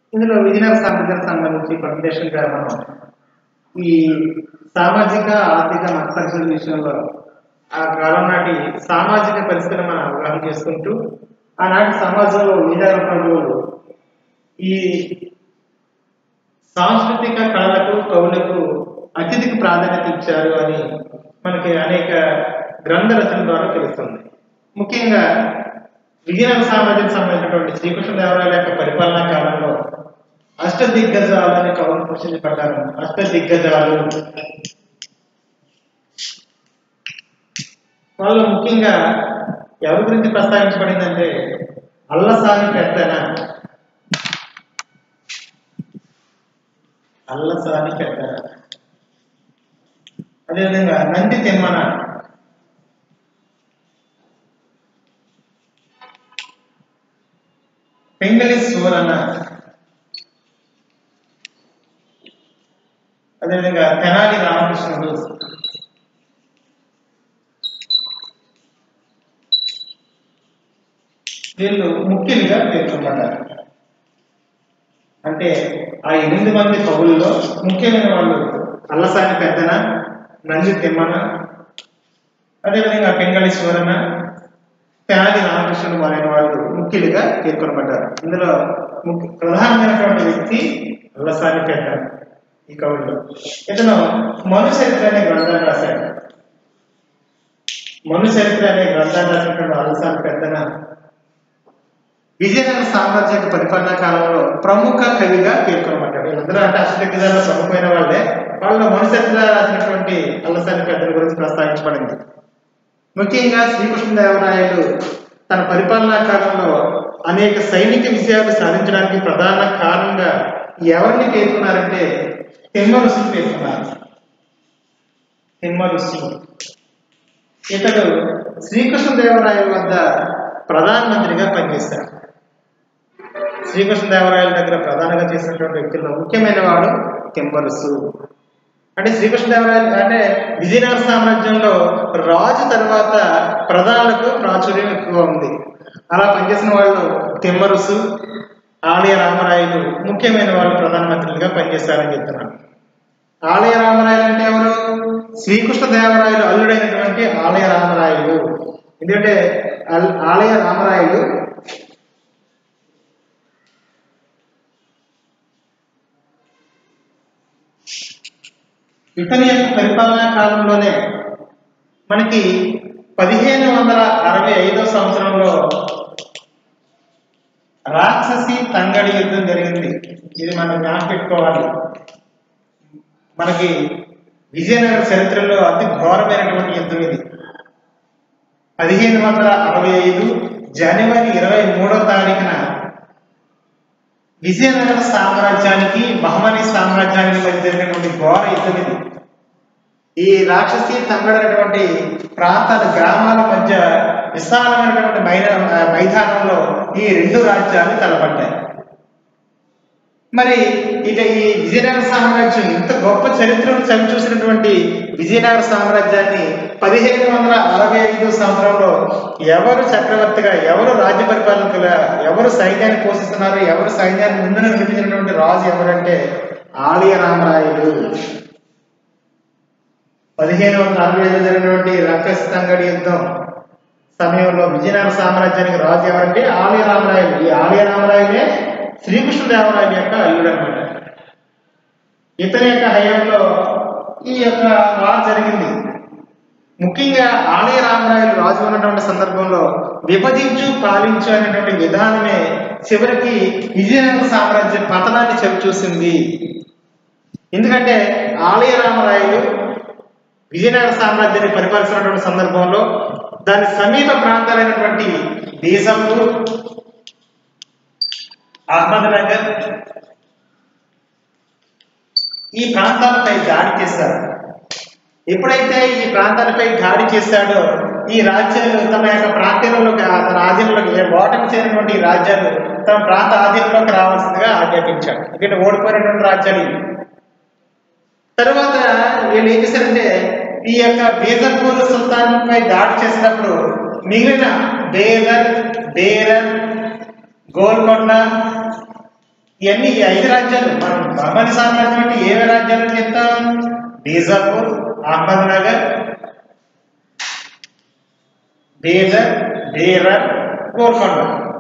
ఇందులో విజయనగర సామ్రాజ్యానికి సంబంధించి ప్రజెంటేషన్ గా మనం ఈ సామాజిక ఆర్థిక మత పరిస్థితుల విషయంలో ఆ కాలం నాటి సామాజిక పరిస్థితిని మనం అవగాహన చేసుకుంటూ ఆనాటి సమాజంలో విజయనగర ప్రభువులు ఈ సాంస్కృతిక కళలకు కవులకు అత్యధిక ప్రాధాన్యత ఇచ్చారు అని మనకి అనేక గ్రంథ రచన ద్వారా తెలుస్తుంది ముఖ్యంగా విజయనగర సామ్రాజ్యం సంబంధించినటువంటి శ్రీకృష్ణదేవరాయల యొక్క పరిపాలనా కాలంలో అష్ట దిగ్గజాలు అనే కవులు పోషించబడ్డారు అష్ట దిగ్గజాలు వాళ్ళు ముఖ్యంగా ఎవరి గురించి ప్రస్తావించబడిందంటే అల్లసాని పెద్దన అల్లసాని పెద్దన అదేవిధంగా నంది తిమ్మన పెంగళి సూరన్న అదేవిధంగా తెనాలి రామకృష్ణుడు వీళ్ళు ముఖ్యులుగా పేర్కొన్నారు అంటే ఆ ఎనిమిది మంది కవుల్లో ముఖ్యమైన వాళ్ళు అల్లసాని పెద్దన నంది తిమ్మన అదేవిధంగా పెంగళి సూరన తెనాలి రామకృష్ణుడు మొదలైన వాళ్ళు ముఖ్యులుగా పేర్కొనబడ్డారు ఇందులో ముఖ్య ప్రధానమైనటువంటి వ్యక్తి అల్లసాని పెద్దన ఈ కవుల్లో ఇతను మను చరిత్ర అనే గ్రంథాన్ని రాశాడు మను చరిత్ర అనే గ్రంథాన్ని రాసినటువంటి అల్లసాని పెద్దన విజయనగర సామ్రాజ్య పరిపాలనా కాలంలో ప్రముఖ కవిగా పేర్కొనబడ్డాడు వీళ్ళందరూ అంటే అష్టదిగ్గజాల్లో ప్రముఖమైన వాళ్ళే వాళ్ళ మనుషత్తుగా రాసినటువంటి అల్లసాని పెద్దల గురించి ప్రస్తావించబడింది ముఖ్యంగా శ్రీకృష్ణదేవరాయలు తన పరిపాలనా కాలంలో అనేక సైనిక విజయాలు సాధించడానికి ప్రధాన కారణంగా ఎవరిని పేర్కొన్నారంటే తిమ్మ ఋషిని పేర్కొన్నారు తిమ్మ ఋషి ఇతడు శ్రీకృష్ణదేవరాయల వద్ద ప్రధానమంత్రిగా పనిచేశాడు శ్రీకృష్ణదేవరాయల దగ్గర ప్రధానంగా చేసినటువంటి వ్యక్తుల్లో ముఖ్యమైన వాడు కెంబరుసు అంటే శ్రీకృష్ణదేవరాయలు అంటే విజయనగర సామ్రాజ్యంలో రాజు తర్వాత ప్రధానులకు ప్రాచుర్యం ఎక్కువ ఉంది అలా పనిచేసిన వాళ్ళు తిమ్మరుసు ఆలయ రామరాయలు ముఖ్యమైన వాళ్ళు ప్రధానమంత్రులుగా పనిచేశారని చెప్తున్నాను ఆలయ రామరాయలు అంటే ఎవరు శ్రీకృష్ణదేవరాయలు అల్లుడైనటువంటి ఆలయ రామరాయలు ఎందుకంటే అల్- ఆలయ రామరాయలు ఇతని యొక్క పరిపాలనా కాలంలోనే మనకి పదిహేను వందల అరవై ఐదో సంవత్సరంలో రాక్షసి తంగడి యుద్ధం జరిగింది ఇది మనం జ్ఞాపకం పెట్టుకోవాలి మనకి విజయనగర చరిత్రలో అతి ఘోరమైనటువంటి యుద్ధం ఇది పదిహేను వందల అరవై ఐదు జనవరి ఇరవై మూడో తారీఖున విజయనగర సామ్రాజ్యానికి బహమని సామ్రాజ్యానికి మధ్య జరిగినటువంటి ఘోర యుద్ధం ఇది ఈ రాక్షసి తమ్మడైనటువంటి ప్రాంతాల గ్రామాల మధ్య విశాలమైనటువంటి మైన మైదానంలో ఈ రెండు రాజ్యాలు తలపడ్డాయి మరి ఇక ఈ విజయనగర సామ్రాజ్యం ఇంత గొప్ప చరిత్రను చవి చూసినటువంటి విజయనగర సామ్రాజ్యాన్ని పదిహేను వందల అరవై ఐదు సంవత్సరంలో ఎవరు చక్రవర్తిగా ఎవరు రాజ్య పరిపాలకులుగా ఎవరు సైన్యాన్ని పోషిస్తున్నారు ఎవరు సైన్యాన్ని ముందు నడిపించినటువంటి రాజు ఎవరంటే ఆలయ రామరాయుడు పదిహేను వందల అరవై ఐదు జరిగినటువంటి రాక్షస తంగడి యుద్ధం సమయంలో విజయనగర సామ్రాజ్యానికి రాజు ఎవరంటే ఆలయ రామరాయలు ఈ ఆలయ రామరాయుడే శ్రీకృష్ణదేవరాయల యొక్క అల్లుడు అనమాట ఇతని యొక్క హయాంలో ఈ యొక్క వార్ జరిగింది ముఖ్యంగా ఆలయ రామరాయలు రాజు ఉన్నటువంటి సందర్భంలో విభజించు పాలించు అనేటువంటి విధానమే చివరికి విజయనగర సామ్రాజ్య పతనాన్ని చెవి చూసింది ఎందుకంటే ఆలయ రామరాయలు విజయనగర సామ్రాజ్యాన్ని పరిపాలిస్తున్నటువంటి సందర్భంలో దాని సమీప ప్రాంతాలైనటువంటి బీసంపూర్ అహ్మద్నగర్ ఈ ప్రాంతాలపై దాడి చేశారు ఎప్పుడైతే ఈ ప్రాంతాలపై దాడి చేశాడో ఈ రాజ్యాలు తమ యొక్క ప్రాంతంలోకి తన ఆధీనంలోకి ఓటమి చేరినటువంటి ఈ రాజ్యాలు తమ ప్రాంత ఆధీనంలోకి రావాల్సిందిగా ఆజ్ఞాపించాడు ఎందుకంటే ఓడిపోయినటువంటి రాజ్యాలు ఇవి తర్వాత వీళ్ళు ఏం చేశారంటే ఈ యొక్క బీజర్పూర్ సుల్తాన్ పై దాడి చేసినప్పుడు మిగిలిన బేదర్ బేరన్ గోల్కొండ ఇవన్నీ ఈ ఐదు రాజ్యాలు మనం బహ్మని సామ్రాజ్యం అంటే ఏ రాజ్యాలు చెప్తాం బీజాపూర్ అహ్మద్ నగర్ బీదర్ బీరర్ గోల్కొండ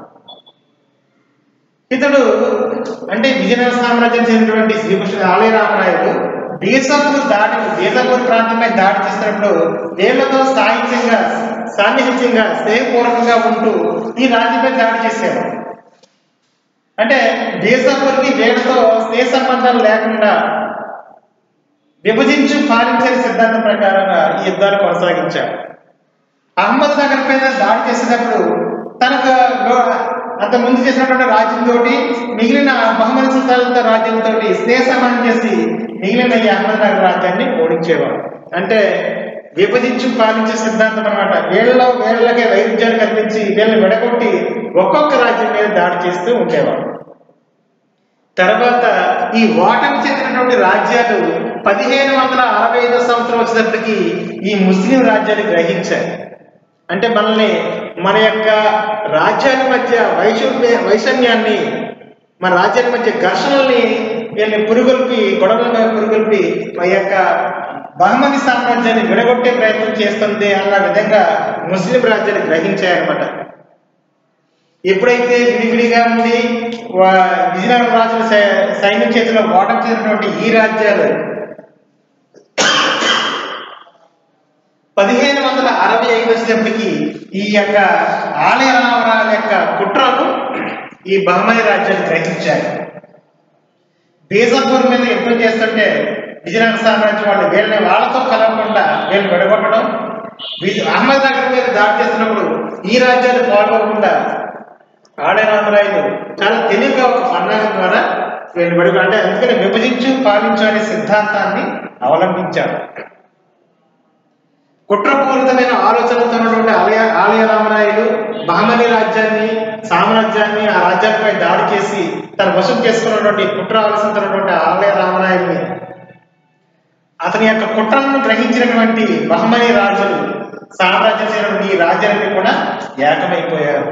ఇతడు అంటే విజయనగర సామ్రాజ్యం చెందినటువంటి శ్రీకృష్ణ ఆలయ రామరాయుడు బీజాపూర్ దాడి బీజాపూర్ ప్రాంతంపై దాడి చేసినప్పుడు వీళ్లతో సాహిత్యంగా సాన్నిహిత్యంగా స్నేహపూర్వకంగా ఉంటూ ఈ రాజ్యంపై దాడి చేసేవాడు అంటే బీజాపూర్కి వీళ్ళతో స్నేహ సంబంధాలు లేకుండా విభజించి పాలించే సిద్ధాంతం ప్రకారంగా ఈ యుద్ధాలు కొనసాగించాడు అహ్మద్ నగర్ పైన దాడి చేసినప్పుడు తనకు లో- అంత ముందు చేసినటువంటి రాజ్యంతో మిగిలిన బహుమతి సుల్తాన్లతో రాజ్యంతో స్నేహ సమానం చేసి మిగిలిన ఈ అహ్మద్ నగర్ రాజ్యాన్ని ఓడించేవాడు అంటే విభజించి పాలించే సిద్ధాంతం అనమాట వీళ్ళ వీళ్ళకే వైరుధ్యాలు కల్పించి వీళ్ళని విడగొట్టి ఒక్కొక్క రాజ్యం మీద దాడి చేస్తూ ఉండేవాడు తర్వాత ఈ ఓటమి చెందినటువంటి రాజ్యాలు పదిహేను వందల అరవై ఐదో సంవత్సరం వచ్చేటప్పటికి ఈ ముస్లిం రాజ్యాలు గ్రహించాయి అంటే మనల్ని మన యొక్క రాజ్యాల మధ్య వైషమ్య వైషమ్యాన్ని మన రాజ్యాల మధ్య ఘర్షణల్ని వీళ్ళని పురుగొల్పి గొడవలుగా పురుగొల్పి మా యొక్క బహమని సామ్రాజ్యాన్ని విడగొట్టే ప్రయత్నం చేస్తుంది అన్న విధంగా ముస్లిం రాజ్యాలు గ్రహించాయన్నమాట ఎప్పుడైతే విడివిడిగా ఉండి వా- విజయనగర రాజుల సై- సైన్యం చేతిలో ఓటమి చెందినటువంటి ఈ రాజ్యాలు పదిహేను వందల అరవై ఐదు వచ్చేటప్పటికి ఈ యొక్క ఆలయ రామరాల యొక్క కుట్రను ఈ బహమని రాజ్యాలు గ్రహించారు బీజాపూర్ మీద యుద్ధం చేస్తుంటే విజయనగర సామ్రాజ్యం వాళ్ళు వీళ్ళని వాళ్ళతో కలవకుండా వీళ్ళని విడగొట్టడం విజ- అహ్మద్ నగర్ మీద దాడి చేస్తున్నప్పుడు ఈ రాజ్యాలు పాల్గొనకుండా ఆలయ రామరాయలు చాలా తెలివిగా ఒక పన్నాగం ద్వారా వీళ్ళని విడగొ అంటే అందుకని విభజించు పాలించు అనే సిద్ధాంతాన్ని అవలంబించారు కుట్రపూరితమైన ఆలోచనలతో ఉన్నటువంటి ఆలయ ఆలయ రామరాయుడు బహమని రాజ్యాన్ని సామ్రాజ్యాన్ని ఆ రాజ్యాలపై దాడి చేసి తన వశం చేసుకున్నటువంటి కుట్ర ఆలోచనతో ఉన్నటువంటి ఆలయ రామరాయుడిని అతని యొక్క కుట్రలను గ్రహించినటువంటి బహమని రాజులు సామ్రాజ్యం చేసినటువంటి ఈ రాజ్యాలన్నీ కూడా ఏకమైపోయారు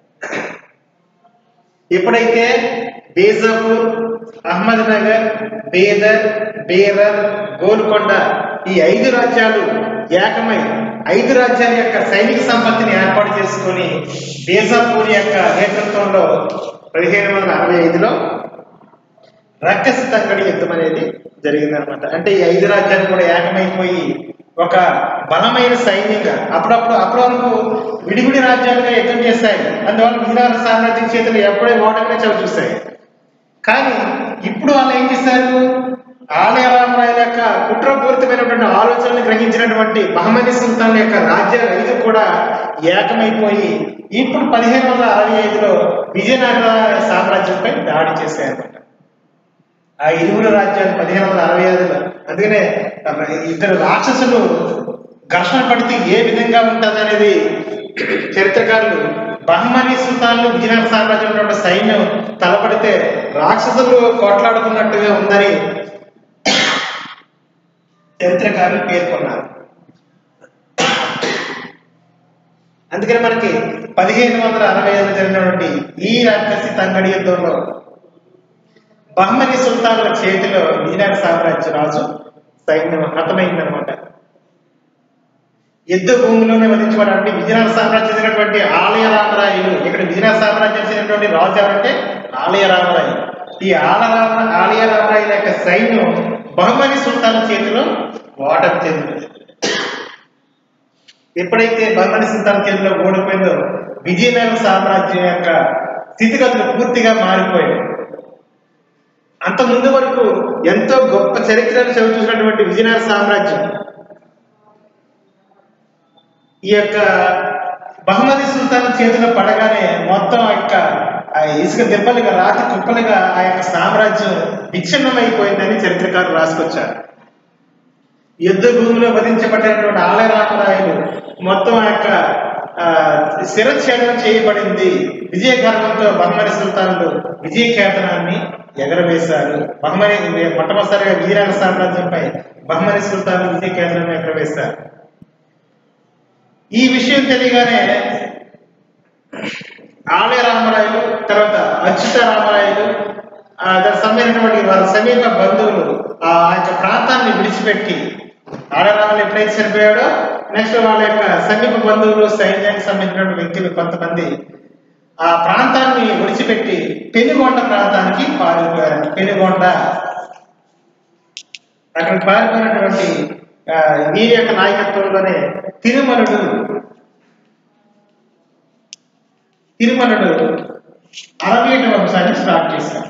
ఎప్పుడైతే బేజాపూర్ అహ్మద్ నగర్ బేదర్ బేరర్ గోల్కొండ ఈ ఐదు రాజ్యాలు ఏకమై ఐదు రాజ్యాల యొక్క సైనిక సంపత్తిని ఏర్పాటు చేసుకొని బేజాపూర్ యొక్క నేతృత్వంలో పదిహేను వందల అరవై ఐదులో రక్కసి తంగడి యుద్ధం అనేది జరిగిందనమాట అంటే ఈ ఐదు రాజ్యాలు కూడా ఏకమైపోయి ఒక బలమైన సైన్యంగా అప్పుడప్పుడు అప్పటి వరకు విడివిడి రాజ్యాలుగా యుద్ధం చేస్తాయి అందువల్ల విజయనగర సామ్రాజ్యం చేతులు ఎప్పుడే ఓటమినే చవి చూస్తాయి కానీ ఇప్పుడు వాళ్ళు ఏం చేశారు ఆలయ రామరాయల యొక్క కుట్రపూరితమైనటువంటి ఆలోచనలు గ్రహించినటువంటి మహమ్మదీ సుల్తాన్ యొక్క రాజ్యాలు ఐదు కూడా ఏకమైపోయి ఇప్పుడు పదిహేను వందల అరవై ఐదులో విజయనగర సామ్రాజ్యంపై దాడి చేశారన్నమాట ఆ ఇరువురు రాజ్యాలు పదిహేను వందల అరవై ఐదులో అందుకనే ఇద్దరు రాక్షసులు ఘర్షణ పడితే ఏ విధంగా ఉంటుంది అనేది చరిత్రకారులు బహ్మనీ సుల్తాన్లు విజయనగర సామ్రాజ్యంలో ఉన్న సైన్యం తలపడితే రాక్షసులు కోట్లాడుతున్నట్టుగా ఉందని చరిత్రకారులు పేర్కొన్నారు అందుకని మనకి పదిహేను వందల అరవై ఐదు జరిగినటువంటి ఈ రాక్షసి తంగడి యుద్ధంలో బహ్మని సుల్తాన్ల చేతిలో విజయనగర సామ్రాజ్య రాజు సైన్యం హతమైందనమాట యుద్ధ భూమిలోనే వధించబడాలంటే విజయనగర సామ్రాజ్యం చెందినటువంటి ఆలయ రామరాయులు ఇక్కడ విజయనగర సామ్రాజ్యం చెందినటువంటి రాజు ఎవరంటే ఆలయ రామరాయు ఈ ఆలరామ ఆలయ రామరాయుల యొక్క సైన్యం బహుమని సుల్తాన్ చేతిలో ఓటమి చెందింది ఎప్పుడైతే బహుమని సుల్తాన్ చేతిలో ఓడిపోయిందో విజయనగర సామ్రాజ్యం యొక్క స్థితిగతులు పూర్తిగా మారిపోయాయి అంత ముందు వరకు ఎంతో గొప్ప చరిత్రను చవి చూసినటువంటి విజయనగర సామ్రాజ్యం ఈ యొక్క బహుమతి సుల్తాన్ చేతిలో పడగానే మొత్తం ఆ యొక్క ఆ ఇసుక దెబ్బలుగా రాతి కుప్పలుగా ఆ యొక్క సామ్రాజ్యం విచ్ఛిన్నమైపోయిందని చరిత్రకారులు రాసుకొచ్చారు యుద్ధ భూమిలో వధించబడినటువంటి ఆలయ రామరాయలు మొత్తం ఆ యొక్క ఆ, శిరఛేదనం చేయబడింది విజయ గర్వంతో బహ్మని సుల్తాన్లు విజయ కేతనాన్ని ఎగరవేశారు బహ్మని మొట్టమొదటిసారిగా విజయనగర సామ్రాజ్యంపై బహ్మని సుల్తాన్లు విజయ కేతనాన్ని ఎగరవేశారు ఈ విషయం తెలియగానే ఆలయ రామరాయలు తర్వాత అచ్యుత రామరాయలు ఆ, దానికి సంబంధించినటువంటి వారి సమీప బంధువులు ఆ యొక్క ప్రాంతాన్ని విడిచిపెట్టి ఆడరాములు ఎప్పుడైతే చనిపోయాడో నెక్స్ట్ వాళ్ళ యొక్క సమీప బంధువులు సైన్యానికి సంబంధించిన వ్యక్తులు కొంతమంది ఆ ప్రాంతాన్ని విడిచిపెట్టి పెనుగొండ ప్రాంతానికి పారిపోయారు పెనుగొండ అక్కడ పారిపోయినటువంటి ఆ, వీరి యొక్క నాయకత్వంలోనే తిరుమలుడు తిరుమలుడు అరవీటి వంశాన్ని స్టార్ట్ చేశారు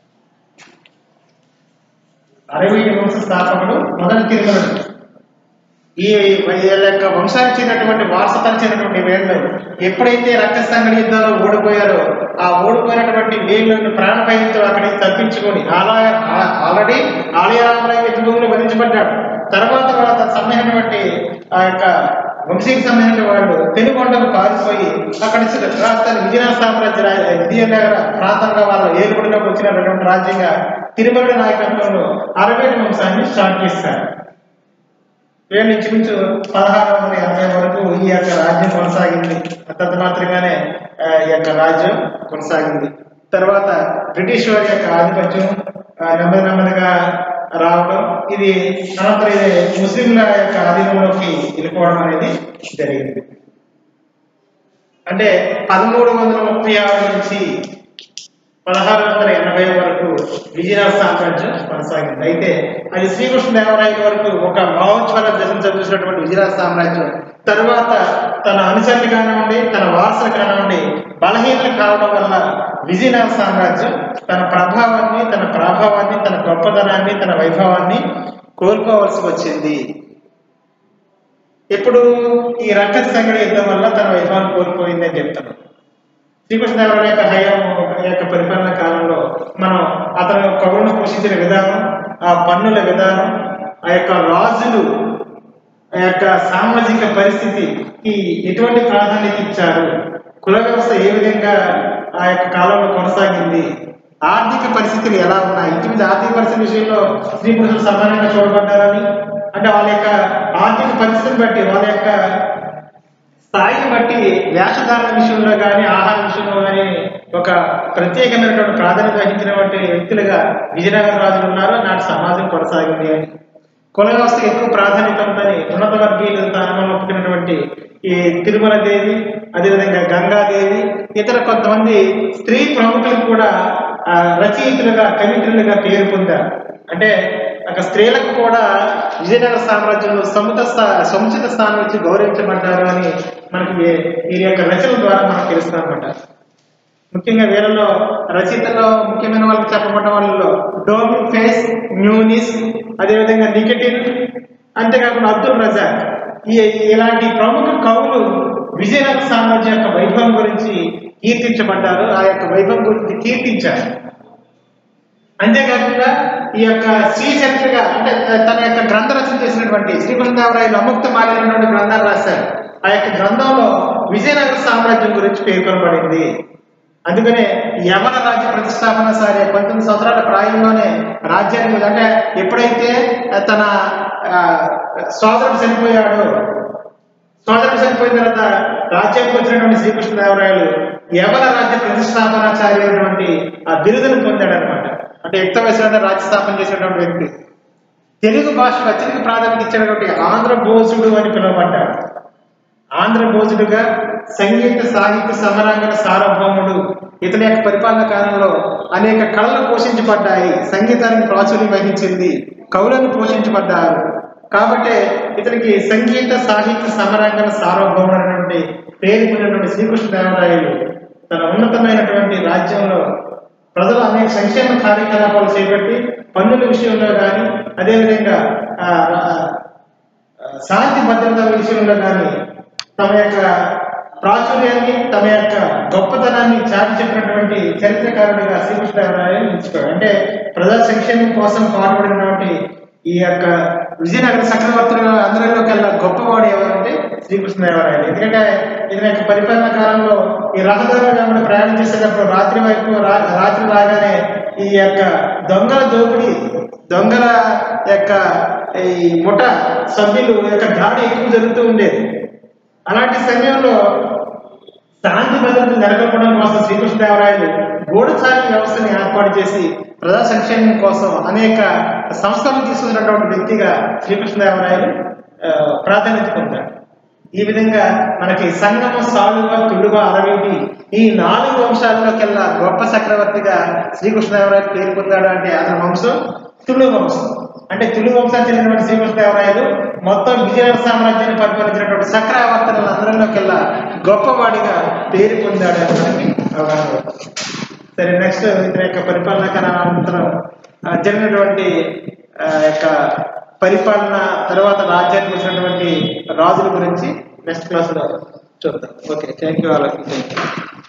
అరవీటి వంశ స్థాపకుడు మొదటి తిరుమలుడు ఈ వీళ్ళ యొక్క వంశానికి చెందినటువంటి వారసత్వానికి చెందినటువంటి వేళ్ళు ఎప్పుడైతే రక్త సంగడి యుద్ధంలో ఓడిపోయారో ఆ ఓడిపోయినటువంటి వేళ్ళను ప్రాణభయంతో అక్కడి నుంచి తప్పించుకొని ఆలయ ఆ- ఆల్రెడీ ఆలయరామరాయ భూమిలో వధించబడ్డాడు తర్వాత వాళ్ళ తన సంబంధించినటువంటి ఆ యొక్క వంశీకి సంబంధించిన వాళ్ళు పెనుగొండకు పారిపోయి అక్కడి నుంచి రాజధాని విజయనగర సామ్రాజ్య రా- విజయనగర ప్రాంతంగా వాళ్ళ ఏలుబడిలోకి వచ్చినటువంటి రాజ్యంగా తిరుమల నాయకత్వంలో అరవేటి వంశాన్ని స్టార్ట్ చేశారు వీళ్ళ ఇంచుమించు పదహారు వందల ఎనభై వరకు ఈ యొక్క రాజ్యం కొనసాగింది అంతంత మాత్రమే ఆ, ఈ యొక్క రాజ్యం కొనసాగింది తర్వాత బ్రిటిష్ వారి యొక్క ఆధిపత్యం ఆ, నెమ్మది నెమ్మదిగా రావడం ఇది అనంతరం ఇది ముస్లింల యొక్క ఆధీనంలోకి వెళ్ళిపోవడం అనేది జరిగింది అంటే పదమూడు వందల ముప్పై ఆరు నుంచి పదహారు వందల ఎనభై వరకు విజయనగర సామ్రాజ్యం కొనసాగింది అయితే అది శ్రీకృష్ణదేవరాయల వరకు ఒక మహోజ్వల దశను చూసినటువంటి విజయనగర సామ్రాజ్యం తరువాత తన అనుచరులు కానివ్వండి తన వారసులు కానివ్వండి బలహీనలు కావడం వల్ల విజయనగర సామ్రాజ్యం తన ప్రభావాన్ని తన ప్రభావాన్ని తన గొప్పదనాన్ని తన వైభవాన్ని కోల్పోవలసి వచ్చింది ఇప్పుడు ఈ రక్కస్ సంగడి యుద్ధం వల్ల తన వైభవాన్ని కోల్పోయింది అని చెప్తున్నాం శ్రీకృష్ణదేవరాయ యొక్క హయాం యొక్క పరిపాలన కాలంలో మనం అతను కవులను పోషించిన విధానం ఆ పన్నుల విధానం ఆ యొక్క రాజులు ఆ యొక్క సామాజిక పరిస్థితికి ఎటువంటి ప్రాధాన్యత ఇచ్చారు కుల వ్యవస్థ ఏ విధంగా ఆ యొక్క కాలంలో కొనసాగింది ఆర్థిక పరిస్థితులు ఎలా ఉన్నాయి ఇంటి ఆర్థిక పరిస్థితి విషయంలో స్త్రీ పురుషులు సమానంగా చూడబడ్డారని అంటే వాళ్ళ యొక్క ఆర్థిక పరిస్థితిని బట్టి వాళ్ళ యొక్క స్థాయిని బట్టి వేషధారణ విషయంలో కానీ ఆహార విషయంలో కానీ ఒక ప్రత్యేకమైనటువంటి ప్రాధాన్యత వహించినటువంటి వ్యక్తులుగా విజయనగర రాజులు ఉన్నారు నాటి సమాజం కొనసాగింది అని కుల వ్యవస్థకు ఎక్కువ ప్రాధాన్యత ఉందని ఉన్నత వర్గీయులు స్థానంలో పుట్టినటువంటి ఈ తిరుమల దేవి అదేవిధంగా గంగాదేవి ఇతర కొంతమంది స్త్రీ ప్రముఖులకు కూడా ఆ, రచయితలుగా కవిత్రులుగా పేరు పొందారు అంటే ఒక స్త్రీలకు కూడా విజయనగర సామ్రాజ్యంలో సముత స్థా- సముచిత స్థానం ఇచ్చి గౌరవించబడ్డారు అని మనకి వీ- వీరి యొక్క రచనల ద్వారా మనకు తెలుస్తామన్నమాట ముఖ్యంగా వీళ్ళలో రచయితల్లో ముఖ్యమైన వాళ్ళకి చెప్పబడ్డ వాళ్ళలో డోమిన్ ఫేస్ న్యూనిస్ అదేవిధంగా నికెటిన్ అంతేకాకుండా అబ్దుల్ రజాక్ ఈ ఇలాంటి ప్రముఖ కవులు విజయనగర సామ్రాజ్యం యొక్క వైభవం గురించి కీర్తించబడ్డారు ఆ యొక్క వైభవం గురించి కీర్తించారు అంతేకాకుండా ఈ యొక్క శ్రీ చరిత్రగా అంటే తన యొక్క గ్రంథ రచన చేసినటువంటి శ్రీకృష్ణదేవరాయలు అముక్త మారినటువంటి గ్రంథాలు రాశారు ఆ యొక్క గ్రంథంలో విజయనగర సామ్రాజ్యం గురించి పేర్కొనబడింది అందుకనే యవన రాజ్య ప్రతిష్టాపన సరే పంతొమ్మిది సంవత్సరాల ప్రాయంలోనే రాజ్యాన్ని మీద అంటే ఎప్పుడైతే తన ఆ, సోదరుడు చనిపోయాడో సోదరుడు చనిపోయిన తర్వాత రాజ్యానికి వచ్చినటువంటి శ్రీకృష్ణదేవరాయలు యవన రాజ్య ప్రతిష్టాపనాచారి అయినటువంటి ఆ బిరుదును పొందాడు అనమాట అంటే యుక్త వయసులో రాజ్య స్థాపన చేసినటువంటి వ్యక్తి తెలుగు భాషకు అత్యధిక ప్రాధాన్యత ఇచ్చినటువంటి ఆంధ్ర భోజుడు అని పిలువబడ్డాడు ఆంధ్ర భోజుడుగా సంగీత సాహిత్య సమరాంగన సార్వభౌముడు ఇతని యొక్క పరిపాలన కాలంలో అనేక కళలు పోషించబడ్డాయి సంగీతానికి ప్రాచుర్యం వహించింది కవులను పోషించబడ్డారు కాబట్టి ఇతనికి సంగీత సాహిత్య సమరాంగన సార్వభౌముడు అనేటువంటి పేరు పొందినటువంటి శ్రీకృష్ణదేవరాయలు తన ఉన్నతమైనటువంటి రాజ్యంలో ప్రజలు అనేక సంక్షేమ కార్యకలాపాలు చేపట్టి పన్నుల విషయంలో కానీ అదేవిధంగా ఆ, ఆ, శాంతి భద్రత విషయంలో కానీ తమ యొక్క ప్రాచుర్యాన్ని తమ యొక్క గొప్పతనాన్ని చాటి చెప్పినటువంటి చరిత్రకారుడిగా శ్రీకృష్ణదేవరాయలు నిలుచుకోడు అంటే ప్రజా సంక్షేమం కోసం పాటుపడినటువంటి ఈ యొక్క విజయనగర చక్రవర్తులు అందరిలో కల్లా గొప్పవాడు ఎవరంటే శ్రీకృష్ణదేవరాయలు ఎందుకంటే ఇతని యొక్క పరిపాలన కాలంలో ఈ రహదారుల వెంబడి ప్రయాణం చేసేటప్పుడు రాత్రి వైపు రా- రాత్రి రాగానే ఈ యొక్క దొంగల దోపిడీ దొంగల యొక్క ఈ ముఠ సభ్యులు యొక్క దాడి ఎక్కువ జరుగుతూ ఉండేది అలాంటి సమయంలో శాంతి భద్రతలు నెలకొల్పడం కోసం శ్రీకృష్ణదేవరాయలు గూఢచారి వ్యవస్థని ఏర్పాటు చేసి ప్రజా సంక్షేమం కోసం అనేక సంస్థలను తీసుకున్నటువంటి వ్యక్తిగా శ్రీకృష్ణదేవరాయలు ఆ, ప్రాధాన్యత పొందాడు ఈ విధంగా మనకి సంగమ సాలువ తుడువ అరవింటి ఈ నాలుగు వంశాల్లోకెల్లా గొప్ప చక్రవర్తిగా శ్రీకృష్ణదేవరాయలు పేరు పొందాడు అంటే అతని వంశం తుళు వంశం అంటే తుళు వంశానికి చెందినటువంటి శ్రీకృష్ణదేవరాయలు మొత్తం విజయనగర సామ్రాజ్యాన్ని పరిపాలించినటువంటి చక్రవర్తుల అందరిలోకెల్లా గొప్పవాడిగా పేరు పొందాడు అని మనకి అవగాహన అవుతుంది. సరే నెక్స్ట్ ఇతని యొక్క పరిపాలన కాలం అనంతరం ఆ, జరిగినటువంటి ఆ, యొక్క పరిపాలన తర్వాత రాజ్యానికి వచ్చినటువంటి రాజుల గురించి నెక్స్ట్ క్లాస్ లో చూద్దాం ఓకే థ్యాంక్ యూ వాళ్ళకి